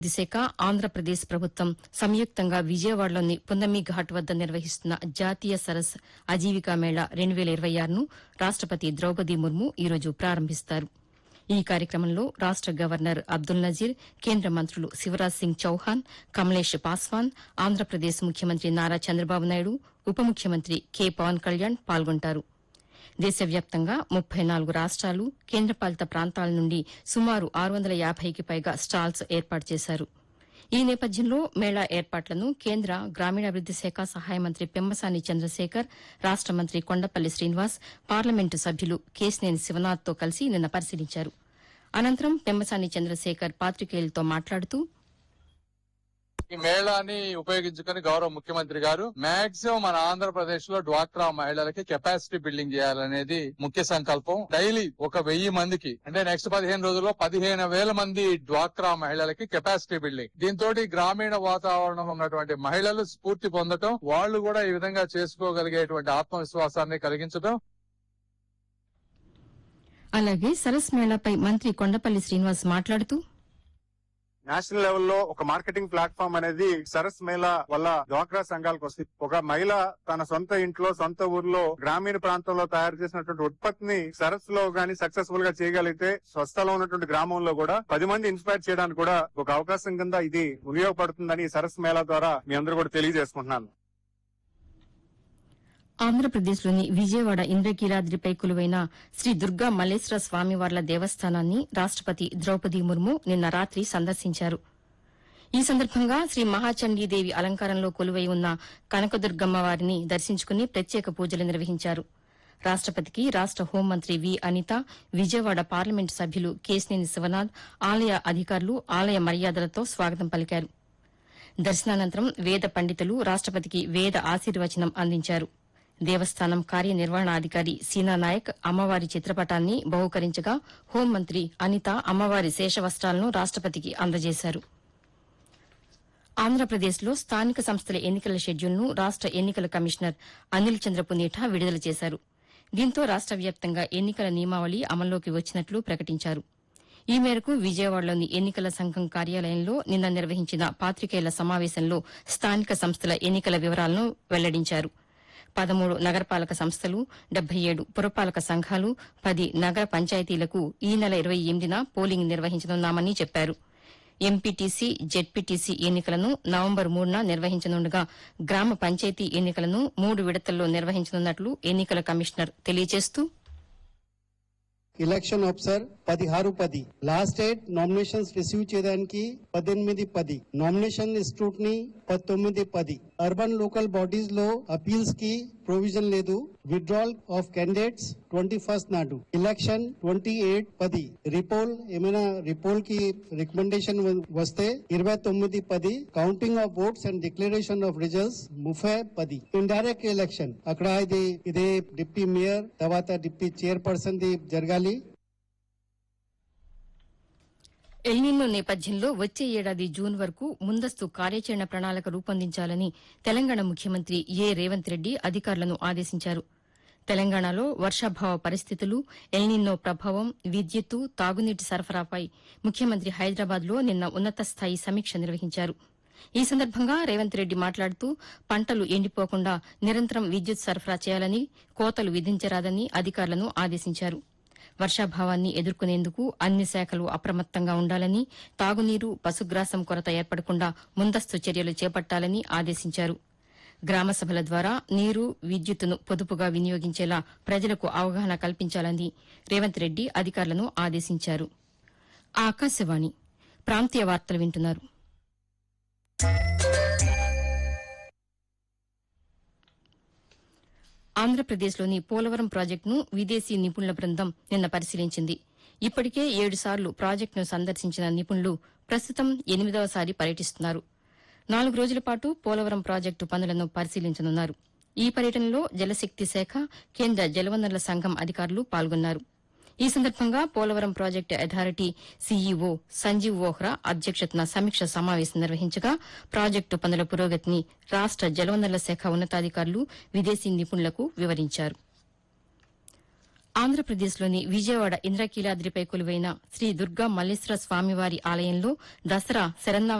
దిశాఖ ఆంధ్రప్రదేశ్ ప్రభుత్వం సంయుక్తంగా విజయవాడలోని పున్నమి ఘాట్ వద్ద నిర్వహిస్తున్న జాతీయ సరస్ అజీవికా మేళా రెండు వేల ఇరవై ఆరును రాష్టపతి ద్రౌపది ముర్ము ఈరోజు ప్రారంభిస్తారు ఈ కార్యక్రమంలో రాష్ట గవర్నర్ అబ్దుల్ నజీర్ కేంద్ర మంత్రులు శివరాజ్ సింగ్ చౌహాన్ కమలేష్ పాస్వాన్ ఆంధ్రప్రదేశ్ ముఖ్యమంత్రి నారా చంద్రబాబు నాయుడు ఉప ముఖ్యమంత్రి కె పవన్ కళ్యాణ్ పాల్గొంటారు దేశవ్యాప్తంగా ముప్పై నాలుగు రాష్ట్రాలు కేంద్రపాలిత ప్రాంతాల నుండి సుమారు ఆరు వందల యాభైకి పైగా స్టాల్స్ ఏర్పాటు చేశారు ఈ నేపథ్యంలో మేళా ఏర్పాట్లను కేంద్ర గ్రామీణాభివృద్ది శాఖ సహాయ మంత్రి పెమ్మసాని చంద్రశేఖర్ రాష్ట మంత్రి కొండపల్లి శ్రీనివాస్ పార్లమెంటు సభ్యులు కేశినేని శివనాథ్తో కలిసి నిన్న పరిశీలించారు అనంతరం పెమ్మసాని చంద్రశేఖర్ పాతికేయులతో మాట్లాడుతూ ఈ మేళాని ఉపయోగించుకుని గౌరవ ముఖ్యమంత్రి గారు మాక్సిమం మన ఆంధ్రప్రదేశ్ లో డ్వాక్రా మహిళలకి కెపాసిటీ బిల్డింగ్ చేయాలనేది ముఖ్య సంకల్పం డైలీ ఒక వెయ్యి మందికి అంటే నెక్స్ట్ పదిహేను రోజుల్లో పదిహేను వేల మంది డ్వాక్రా మహిళలకి కెపాసిటీ బిల్డింగ్ దీంతో గ్రామీణ వాతావరణం ఉన్నటువంటి మహిళలు స్ఫూర్తి పొందటం వాళ్ళు కూడా ఈ విధంగా చేసుకోగలిగేటువంటి ఆత్మవిశ్వాసాన్ని కలిగించడం అలాగే సరస్ మేళాపై మంత్రి కొండపల్లి శ్రీనివాస్ మాట్లాడుతూ నేషనల్ లెవెల్లో ఒక మార్కెటింగ్ ప్లాట్ఫామ్ అనేది సరస్ మేళా వల్ల డ్వాక్రా సంఘాలకు వస్తుంది ఒక మహిళ తన సొంత ఇంట్లో సొంత ఊర్లో గ్రామీణ ప్రాంతంలో తయారు చేసినటువంటి ఉత్పత్తిని సరస్ లో గానీ సక్సెస్ఫుల్ గా చేయగలిగితే స్వస్థలో ఉన్నటువంటి గ్రామంలో కూడా పది మంది ఇన్స్పైర్ చేయడానికి కూడా ఒక అవకాశం కింద ఇది ఉపయోగపడుతుందని ఈ సరస్ మేళా ద్వారా మీ అందరూ కూడా తెలియజేసుకుంటున్నాను ఆంధ్రప్రదేశ్లోని విజయవాడ ఇంద్రకీలాద్రిపై కొలువైన శ్రీ దుర్గా మల్లేశ్వర స్వామివార్ల దేవస్థానాన్ని రాష్టపతి ద్రౌపది ముర్ము నిన్న రాత్రి సందర్శించారు ఈ సందర్భంగా శ్రీ మహాచండీదేవి అలంకారంలో కొలువై ఉన్న కనకదుర్గమ్మ వారిని దర్శించుకుని ప్రత్యేక పూజలు నిర్వహించారు రాష్టపతికి రాష్ట హోంమంత్రి వి అనిత విజయవాడ పార్లమెంటు సభ్యులు కేశినేని శివనాథ్ ఆలయ అధికారులు ఆలయ మర్యాదలతో స్వాగతం పలికారు దర్శనానంతరం వేద పండితులు రాష్టపతికి వేద ఆశీర్వచనం అందించారు దేవస్థానం కార్యనిర్వహణాధికారి సీనా నాయక్ అమ్మవారి చిత్రపటాన్ని బహుకరించగా హోంమంత్రి అనిత అమ్మవారి శేషవస్త్రాలను రాష్టపతికి అందజేశారు ఆంధ్రప్రదేశ్లో స్థానిక సంస్థల ఎన్నికల షెడ్యూల్ను రాష్ట ఎన్నికల కమిషనర్ అనిల్ చంద్ర పునేఠా విడుదల చేశారు దీంతో రాష్ట వ్యాప్తంగా ఎన్నికల నియమావళి అమల్లోకి వచ్చినట్లు ప్రకటించారు ఈ మేరకు విజయవాడలోని ఎన్నికల సంఘం కార్యాలయంలో నిన్న నిర్వహించిన పాతికేయుల సమావేశంలో స్థానిక సంస్థల ఎన్నికల వివరాలను వెల్లడించారు పదమూడు నగరపాలక సంస్థలు డెబ్బై ఏడు పురపాలక సంఘాలు పది నగర పంచాయతీలకు ఈ నెల ఇరవై ఎనిమిదిన పోలింగ్ నిర్వహించనున్నామని చెప్పారు ఎంపీటీసీ జెడ్పీటీసీ ఎన్నికలను నవంబర్ మూడున నిర్వహించనుండగా గ్రామ పంచాయతీ ఎన్నికలను మూడు విడతల్లో నిర్వహించనున్నట్లు ఎన్నికల కమిషనర్ తెలియజేస్తూ ఎలక్షన్ ఆఫీసర్ పదిహారు పది లాస్ట్ డేట్ నామినేషన్స్ రిసీవ్ చేయడానికి పద్దెనిమిది పది నామినేషన్ స్క్రూట్నీ పంతొమ్మిది పది అర్బన్ లోకల్ బాడీస్ లో అపీల్స్ కి ప్రొవిజన్ లేదు withdrawal of candidates twenty first నాడు ఎలక్షన్ ట్వంటీ ఎయిట్ పది రిపోల్ ఏమైనా రిపోల్ కి రికమెండేషన్ వస్తే ఇరవై తొమ్మిది పది counting of votes and declaration of results ముఫై పది ఇండైరెక్ట్ ఎలక్షన్ అక్కడ ఇది ఇదే డిప్యూటీ మేయర్ తర్వాత డిప్యూటీ చైర్పర్సన్ ది జరగాలి ఎల్నినో నేపథ్యంలో వచ్చే ఏడాది జూన్ వరకు ముందస్తు కార్యాచరణ ప్రణాళిక రూపొందించాలని తెలంగాణ ముఖ్యమంత్రి ఏ రేవంత్ రెడ్డి అధికారులను ఆదేశించారు తెలంగాణలో వర్షాభావ పరిస్థితులు ఎల్నిన్నో ప్రభావం విద్యుత్తు తాగునీటి సరఫరాపై ముఖ్యమంత్రి హైదరాబాద్లో నిన్న ఉన్నత స్థాయి సమీక్ష నిర్వహించారు ఈ సందర్భంగా రేవంత్ రెడ్డి మాట్లాడుతూ పంటలు ఎండిపోకుండా నిరంతరం విద్యుత్ సరఫరా చేయాలని కోతలు విధించరాదని అధికారులను ఆదేశించారు వర్షాభావాన్ని ఎదుర్కొనేందుకు అన్ని శాఖలు అప్రమత్తంగా ఉండాలని తాగునీరు పశుగ్రాసం కొరత ఏర్పడకుండా ముందస్తు చర్యలు చేపట్టాలని ఆదేశించారు గ్రామ సభల ద్వారా నీరు విద్యుత్తును పొదుపుగా వినియోగించేలా ప్రజలకు అవగాహన కల్పించాలని రేవంత్ రెడ్డి అధికారులను ఆదేశించారు ఆకాశవాణి ప్రాంతీయ వార్తలు వింటున్నారు ఆంధ్రప్రదేశ్లోని పోలవరం ప్రాజెక్టును విదేశీ నిపుణుల బృందం నిన్న పరిశీలించింది ఇప్పటికే ఏడుసార్లు ప్రాజెక్టును సందర్శించిన నిపుణులు ప్రస్తుతం ఎనిమిదవసారి పర్యటిస్తున్నారు నాలుగు రోజుల పాటు పోలవరం ప్రాజెక్టు పనులను పరిశీలించనున్నారు ఈ పర్యటనలో జలశక్తి శాఖ కేంద్ర జలవనరుల సంఘం అధికారులు పాల్గొన్నారు ఈ సందర్భంగా Polavaram project authority CEO Sanjeev Vohra అధ్యక్షతన సమీక్ష సమావేశం నిర్వహించగా ప్రాజెక్టు పనుల పురోగతిని రాష్ట జలవనరుల శాఖ ఉన్నతాధికారులు విదేశీ నిపుణులకు వివరించారు ఆంధ్రప్రదేశ్లోని విజయవాడ ఇంద్రకీలాద్రిపై కొలువైన శ్రీ దుర్గా మల్లేశ్వర స్వామివారి ఆలయంలో దసరా శరన్నవ